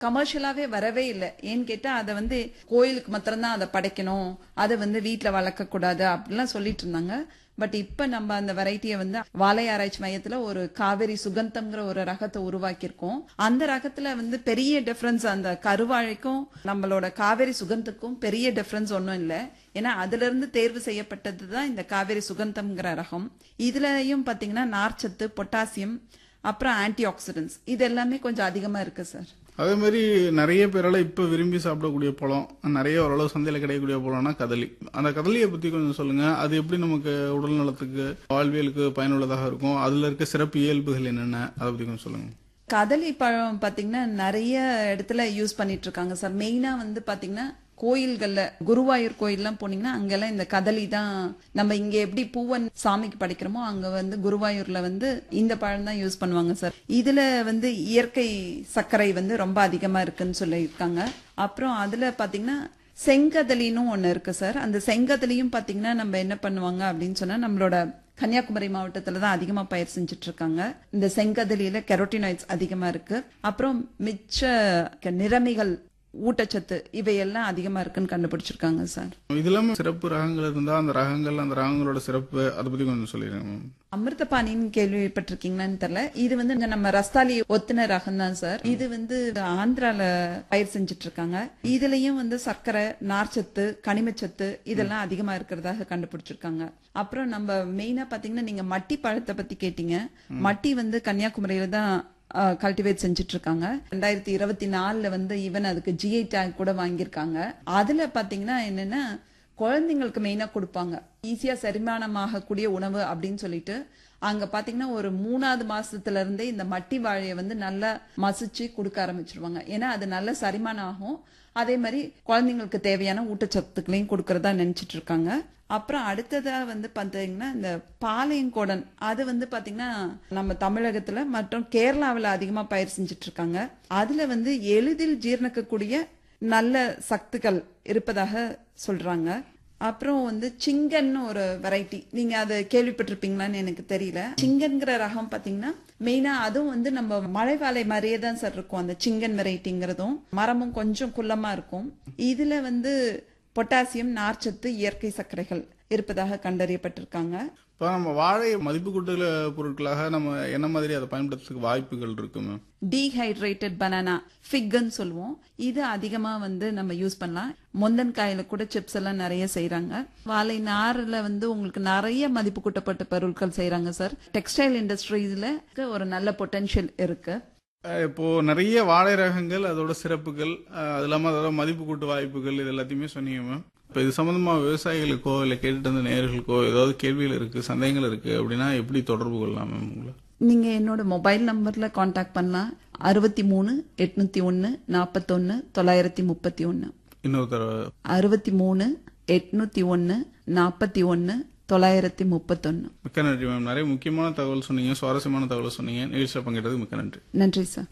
கமர்ஷியலாவே வரவே இல்லை ஏன்னு கேட்டா அதை வந்து கோயிலுக்கு மாத்திரம்தான் அதை படைக்கணும் அதை வந்து வீட்டுல வளர்க்க கூடாது அப்படிலாம் சொல்லிட்டு இருந்தாங்க பட் இப்ப நம்ம அந்த வெரைட்டியை வந்து வாழை ஆராய்ச்சி மையத்துல ஒரு காவேரி சுகந்தம்ங்கிற ஒரு ரகத்தை உருவாக்கியிருக்கோம் அந்த ரகத்துல வந்து பெரிய டிஃபரன்ஸ் அந்த கருவாழைக்கும் நம்மளோட காவேரி சுகந்துக்கும் பெரிய டிஃபரன்ஸ் ஒன்றும் இல்லை ஏன்னா அதுல இருந்து தேர்வு செய்யப்பட்டது தான் இந்த காவேரி சுகந்தம்ங்கிற ரகம் இதுலயும் பாத்தீங்கன்னா நார்ச்சத்து பொட்டாசியம் அப்புறம் ஆன்டி ஆக்சிடென்ட்ஸ் இது எல்லாமே கொஞ்சம் அதிகமா இருக்கு சார் அதே மாதிரி நிறைய பேரால இப்ப விரும்பி சாப்பிடக்கூடிய பழம் நிறைய ஓரளவு சந்தையில கிடைக்கக்கூடிய பழம்னா கதலி அந்த கதலியை பத்தி கொஞ்சம் சொல்லுங்க அது எப்படி நமக்கு உடல் நலத்துக்கு வாழ்வியலுக்கு பயனுள்ளதாக இருக்கும் அதுல இருக்க சிறப்பு இயல்புகள் என்னென்ன அதை பத்தி கொஞ்சம் சொல்லுங்க கதலி பழம் பாத்தீங்கன்னா நிறைய இடத்துல யூஸ் பண்ணிட்டு இருக்காங்க சார் மெயினா வந்து பாத்தீங்கன்னா கோயில்கள்ல குருவாயூர் கோயில்லாம் போனீங்கன்னா அங்கெல்லாம் இந்த கதலி தான் நம்ம இங்க எப்படி பூவன் சாமிக்கு படைக்கிறோமோ அங்க வந்து குருவாயூர்ல வந்து இந்த பழம் தான் யூஸ் பண்ணுவாங்க சார் இதுல வந்து இயற்கை சர்க்கரை வந்து ரொம்ப அதிகமா இருக்குன்னு சொல்லியிருக்காங்க அப்புறம் அதுல பாத்தீங்கன்னா செங்கதலின்னு ஒண்ணு இருக்கு சார் அந்த செங்கதலியும் பாத்தீங்கன்னா நம்ம என்ன பண்ணுவாங்க அப்படின்னு சொன்னா நம்மளோட கன்னியாகுமரி மாவட்டத்துல தான் அதிகமா பயிர் செஞ்சுட்டு இருக்காங்க இந்த செங்கதலியில கெரோட்டினாய்ட்ஸ் அதிகமா இருக்கு அப்புறம் மிச்ச க- நிறமிகள் ஊட்டச்சத்து இவையெல்லாம் அதிகமா இருக்குன்னு கண்டுபிடிச்சிருக்காங்க சார் இது இல்லாம சிறப்பு ரகங்கள் இருந்தா அந்த ரகங்கள் அந்த ரகங்களோட சிறப்பு அதை பத்தி கொஞ்சம் சொல்லிடுங்க மேம் அமிர்தபாணின்னு கேள்விப்பட்டிருக்கீங்களான்னு தெரியல இது வந்து இந்த நம்ம ரஸ்தாலி ஒத்துன ரகம் தான் சார் இது வந்து ஆந்திரால பயிர் செஞ்சுட்டு இருக்காங்க இதுலயும் வந்து சர்க்கரை நார்ச்சத்து கனிமச்சத்து இதெல்லாம் அதிகமா இருக்கிறதாக கண்டுபிடிச்சிருக்காங்க அப்புறம் நம்ம மெயினா பாத்தீங்கன்னா நீங்க மட்டி பழத்தை பத்தி கேட்டீங்க மட்டி வந்து கன்னியாகுமரியில தான் கல்டிவேட் செஞ்சுட்டு இருக்காங்க ரெண்டாயிரத்தி இருபத்தி நாலுல வந்து ஈவன் அதுக்கு ஜிஐ டேக் கூட வாங்கியிருக்காங்க அதுல பாத்தீங்கன்னா என்னன்னா குழந்தைங்களுக்கு மெயினா கொடுப்பாங்க ஈஸியா செரிமானமாகக்கூடிய உணவு அப்படின்னு சொல்லிட்டு அங்க பாத்தீங்கன்னா ஒரு மூணாவது மாசத்துல இருந்தே இந்த மட்டி வாழையை வந்து நல்லா மசிச்சு கொடுக்க ஆரம்பிச்சிருவாங்க ஏன்னா அது நல்ல செரிமானம் ஆகும் அதே மாதிரி குழந்தைங்களுக்கு தேவையான ஊட்டச்சத்துக்களையும் கொடுக்கறதா நினைச்சிட்டு இருக்காங்க அப்புறம் அடுத்ததா வந்து பாத்தீங்கன்னா இந்த பாளையங்கோடன் அது வந்து பாத்தீங்கன்னா நம்ம தமிழகத்துல மற்றும் கேரளாவுல அதிகமா பயிர் செஞ்சுட்டு இருக்காங்க அதுல வந்து எளிதில் ஜீரணிக்கக்கூடிய நல்ல சத்துக்கள் இருப்பதாக சொல்றாங்க அப்புறம் வந்து சிங்கன் ஒரு வெரைட்டி நீங்க அதை கேள்விப்பட்டிருப்பீங்களான்னு எனக்கு தெரியல சிங்கன்கிற ரகம் பாத்தீங்கன்னா மெயினா அதுவும் வந்து நம்ம மலைவாழை மாதிரியே தான் சார் இருக்கும் அந்த சிங்கன் வெரைட்டிங்கிறதும் மரமும் கொஞ்சம் குள்ளமா இருக்கும் இதுல வந்து பொட்டாசியம் நார்ச்சத்து இயற்கை சர்க்கரைகள் இருப்பதாக கண்டறியப்பட்டிருக்காங்க இப்போ நம்ம வாழை மதிப்பு கூட்டுல பொருட்களாக நம்ம என்ன மாதிரி அதை பயன்படுத்துறதுக்கு வாய்ப்புகள் இருக்கு மேம் டீஹைட்ரேட்டட் பனானா ஃபிக்னு சொல்லுவோம் இது அதிகமா வந்து நம்ம யூஸ் பண்ணலாம் முந்தன் காயில கூட சிப்ஸ் எல்லாம் நிறைய செய்றாங்க வாழை நார்ல வந்து உங்களுக்கு நிறைய மதிப்பு கூட்டப்பட்ட பொருட்கள் செய்றாங்க சார் டெக்ஸ்டைல் இண்டஸ்ட்ரீஸ்ல ஒரு நல்ல பொட்டன்ஷியல் இருக்கு அஹ் இப்போ நிறைய வாழை ரகங்கள் அதோட சிறப்புகள் அஹ் அது இல்லாம அதோட மதிப்பு கூட்டு வாய்ப்புகள் இது எல்லாத்தையுமே சொன்னீங்க மேம் இப்போ இது சம்பந்தமா விவசாயிகளுக்கோ இல்லை கேட்டுட்டு இருந்த நேயர்களுக்கோ ஏதாவது கேள்விகள் இருக்கு சந்தேகங்கள் இருக்கு அப்படின்னா எப்படி தொடர்பு கொள்ளலாம் மேம் உங்களை நீங்க என்னோட மொபைல் நம்பர்ல காண்டாக்ட் பண்ணலாம் அறுபத்தி மூணு எட்நூத்தி ஒன்னு நாற்பத்தொன்னு தொள்ளாயிரத்தி முப்பத்தி ஒன்னு இன்னொரு தடவை அறுபத்தி மூணு எட்நூத்தி ஒன்னு நாற்பத்தி ஒன்னு தொள்ளாயிரத்தி முப்பத்தொன்னு மிக்க நன்றி மேம் நிறைய முக்கியமான தகவல் சொன்னீங்க சுவாரஸ்யமான தகவல் சொன்னீங்க நிகழ்ச்சியில் பங்கேற்றதுக்கு மிக்க நன்றி நன்றி சார்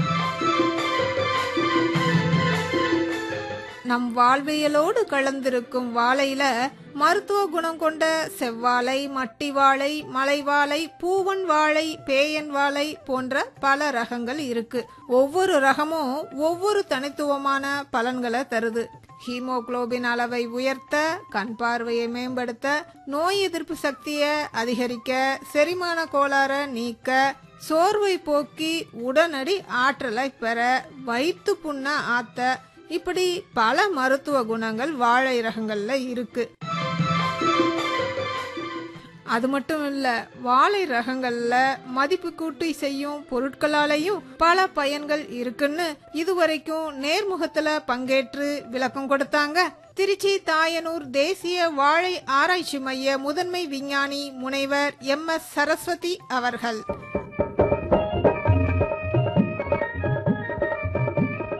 நம் வாழ்வியலோடு கலந்திருக்கும் வாழையில மருத்துவ குணம் கொண்ட செவ்வாழை மட்டி வாழை மலைவாழை பூவன் வாழை பேயன் வாழை போன்ற பல ரகங்கள் இருக்கு ஒவ்வொரு ரகமும் ஒவ்வொரு தனித்துவமான பலன்களை தருது ஹீமோகுளோபின் அளவை உயர்த்த கண் பார்வையை மேம்படுத்த நோய் எதிர்ப்பு சக்தியை அதிகரிக்க செரிமான கோளாறை நீக்க சோர்வை போக்கி உடனடி ஆற்றலை பெற வயிற்று புண்ண ஆத்த இப்படி பல மருத்துவ குணங்கள் வாழை ரகங்கள்ல இருக்கு அது மட்டும் இல்ல வாழை ரகங்கள்ல மதிப்பு கூட்டி செய்யும் பொருட்களாலேயும் பல பயன்கள் இருக்குன்னு இதுவரைக்கும் நேர்முகத்துல பங்கேற்று விளக்கம் கொடுத்தாங்க திருச்சி தாயனூர் தேசிய வாழை ஆராய்ச்சி மைய முதன்மை விஞ்ஞானி முனைவர் எம் எஸ் சரஸ்வதி அவர்கள்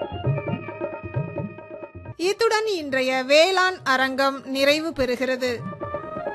இத்துடன் இன்றைய வேளாண் அரங்கம் நிறைவு பெறுகிறது